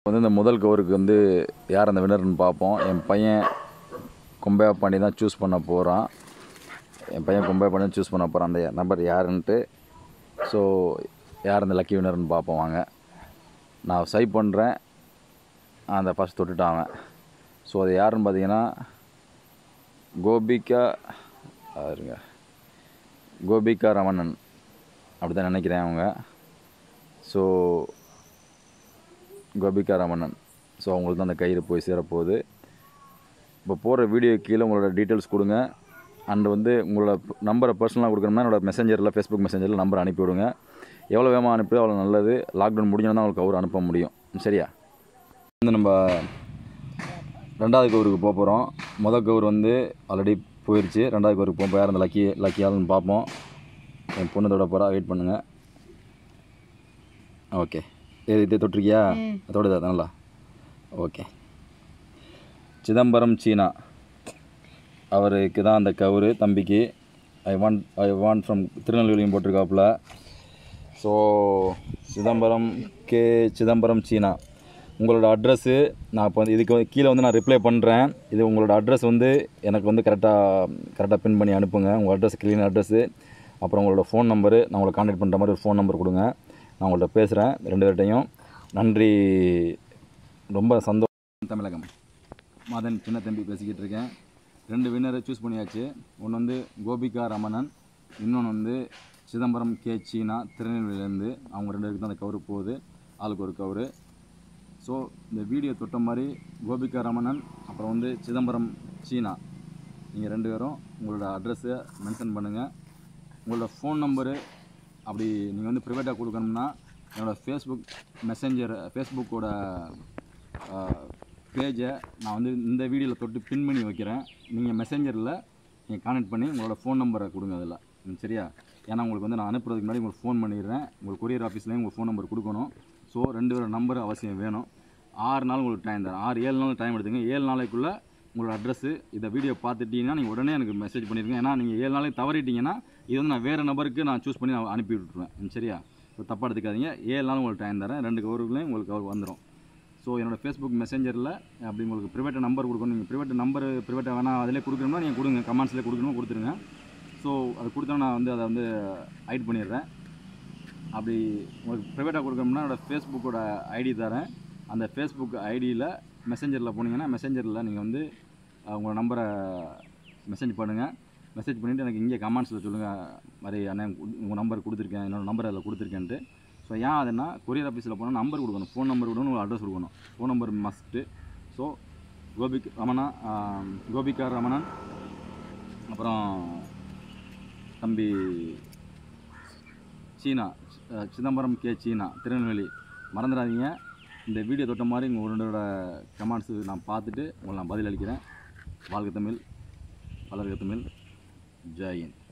வந்து இந்த முதல் கவருக்கு வந்து யார் அந்த வினர்னு பார்ப்போம் என் பையன் கொம்பையா பாண்டி தான் சூஸ் பண்ண போகிறான் என் பையன் கொம்பையா பாண்டி சூஸ் பண்ண போகிறான் அந்த நம்பர் யாருன்ட்டு ஸோ யார் அந்த லக்கி வினர்னு பார்ப்போம் வாங்க நான் சை பண்ணுறேன் அந்த ஃபஸ்ட் தொட்டுட்டான் அவன் ஸோ அது யாருன்னு பார்த்தீங்கன்னா கோபிகா ஆ, இருங்க கோபிகா ரமணன் அப்படி தான் நினைக்கிறேன் அவங்க ஸோ கோபிகா ரமணன் ஸோ அவங்களுக்கு தான் அந்த கயிறு போய் சேரப்போகுது இப்போ போகிற வீடியோ கீழே உங்களோட டீட்டெயில்ஸ் கொடுங்க அண்ட் வந்து உங்களோட நம்பரை பர்சனலாக கொடுக்கணும்னா என்னோட மெசஞ்சரில் ஃபேஸ்புக் மெசஞ்சரில் நம்பர் அனுப்பி விடுங்க எவ்வளோ வேகமாக அனுப்பியோ அவ்வளோ நல்லது லாக்டவுன் முடிஞ்சோன்னா தான் உங்களுக்கு கவர் அனுப்ப முடியும் சரியா வந்து நம்ம ரெண்டாவது கவருக்கு போக போகிறோம் மொதல் கவர் வந்து ஆல்ரெடி போயிடுச்சு ரெண்டாவது கவருக்கு போக யார் அந்த லக்கி லக்கி ஆளுன்னு பார்ப்போம் என் பொண்ணு தொட போகிறா வெயிட் பண்ணுங்கள் ஓகே இது இது தொட்டிருக்கியா தொடுதா நல்லா ஓகே சிதம்பரம் சீனா அவருக்கு தான் அந்த கவுரு தம்பிக்கு I want I want from திருநெல்வேலியும் போட்டிருக்காப்புல ஸோ சிதம்பரம் கே சிதம்பரம் சீனா உங்களோட அட்ரஸ்ஸு நான் இப்போ வந்து இதுக்கு வந்து கீழே வந்து நான் ரிப்ளை பண்ணுறேன் இது உங்களோட அட்ரஸ் வந்து எனக்கு வந்து கரெக்டாக கரெக்டாக பின் பண்ணி அனுப்புங்க உங்கள் அட்ரஸ் க்ளீன் அட்ரஸ்ஸு அப்புறம் உங்களோட ஃபோன் நம்பரு நான் உங்களை காண்டாக்ட் பண்ணுற மாதிரி ஒரு ஃபோன் நம்பர் கொடுங்க நான் உங்கள்கிட்ட பேசுகிறேன் ரெண்டு பேர்ட்டையும் நன்றி ரொம்ப சந்தோஷம் தமிழகம் மதன் சின்ன தம்பி பேசிக்கிட்டு இருக்கேன் ரெண்டு வின்னரை சூஸ் பண்ணியாச்சு ஒன்று வந்து கோபிகா ரமணன் இன்னொன்று வந்து சிதம்பரம் கே சீனா திருநெல்வேலியிலேருந்து அவங்க ரெண்டு பேருக்கு தான் அந்த கவுரு போகுது ஆளுக்கு ஒரு கவுரு ஸோ இந்த வீடியோ தொட்ட மாதிரி கோபிகா ரமணன் அப்புறம் வந்து சிதம்பரம் சீனா நீங்கள் ரெண்டு பேரும் உங்களோட அட்ரஸை மென்ஷன் பண்ணுங்கள் உங்களோட ஃபோன் நம்பரு அப்படி நீங்கள் வந்து ப்ரைவேட்டாக கொடுக்கணும்னா என்னோடய ஃபேஸ்புக் மெசஞ்சர் ஃபேஸ்புக்கோட பேஜை நான் வந்து இந்த வீடியோவில் தொட்டு பின் பண்ணி வைக்கிறேன் நீங்கள் மெசஞ்சரில் நீங்கள் கான்டெக்ட் பண்ணி உங்களோட ஃபோன் நம்பரை கொடுங்க அதில் ம், சரியா ஏன்னா உங்களுக்கு வந்து நான் அனுப்புறதுக்கு முன்னாடி உங்களுக்கு ஃபோன் பண்ணிடுறேன் உங்களுக்கு கொரியர் ஆஃபீஸ்லேயும் உங்கள் ஃபோன் நம்பர் கொடுக்கணும் ஸோ ரெண்டு பேரோட நம்பர் அவசியம் வேணும் ஆறு நாள் உங்களுக்கு டைம் தரேன் ஆறு ஏழு நாள் டைம் எடுத்துங்க ஏழு நாளைக்குள்ளே உங்களோட அட்ரஸ்ஸு இந்த வீடியோ பார்த்துட்டீங்கன்னா நீங்கள் உடனே எனக்கு மெசேஜ் பண்ணிடுங்க ஏன்னா நீங்கள் ஏழு நாளைக்கு தவறிட்டீங்கன்னா இது வந்து நான் வேறு நபருக்கு நான் சூஸ் பண்ணி நான் அனுப்பி விட்டுருவேன் ம், சரியா ஸோ தப்பாக எடுத்துக்காதீங்க ஏழு நாள் உங்களுக்கு டைம் தரேன் ரெண்டு கவருக்குள்ளேயும் உங்களுக்கு கவர் வந்துடும் ஸோ என்னோடய ஃபேஸ்புக் மெசஞ்சரில் அப்படி உங்களுக்கு ப்ரைவேட் நம்பர் கொடுக்கணும் நீங்கள் ப்ரைவேட் நம்பர் ப்ரைவேட்டாக வேணால் அதிலே கொடுக்கணும்னா நீங்கள் கொடுங்க கமெண்ட்ஸில் கொடுக்கணும் கொடுத்துருங்க ஸோ அது கொடுத்தா நான் வந்து அதை வந்து ஹைட் பண்ணிடுறேன் அப்படி உங்களுக்கு ப்ரைவேட்டாக கொடுக்கணும்னா என்னோடய ஃபேஸ்புக்கோட ஐடி தரேன் அந்த ஃபேஸ்புக் ஐடியில் மெசஞ்சரில் போனீங்கன்னா மெசஞ்சரில் நீங்கள் வந்து அஹ், உங்களோட நம்பரை மெசேஜ் பண்ணுங்கள் மெசேஜ் பண்ணிவிட்டு எனக்கு இங்கே கமெண்ட்ஸில் சொல்லுங்கள் மாதிரி அண்ணன் உங்கள் நம்பர் கொடுத்துருக்கேன் என்னோட நம்பர் அதில் கொடுத்துருக்கேன்ட்டு ஸோ ஏன் அதுனா கொரியர் ஆஃபீஸில் போனால் நம்பர் கொடுக்கணும் ஃபோன் நம்பர் கொடுக்கணும் உங்கள் அட்ரஸ் கொடுக்கணும் ஃபோன் நம்பர் மஸ்ட்டு ஸோ கோபிக் ரமணா ஆஹ், கோபிகா ரமணன் அப்புறம் தம்பி சீனா அஹ், சிதம்பரம் கே சீனா திருநெல்வேலி மறந்துடாதீங்க இந்த வீடியோ தொட்ட மாதிரி உங்கள் உங்களோட கமெண்ட்ஸு நான் பார்த்துட்டு உங்களை நான் பதில் அளிக்கிறேன் வாழ்க தமிழ் வளர்க தமிழ் ஜெய் ஹிந்த்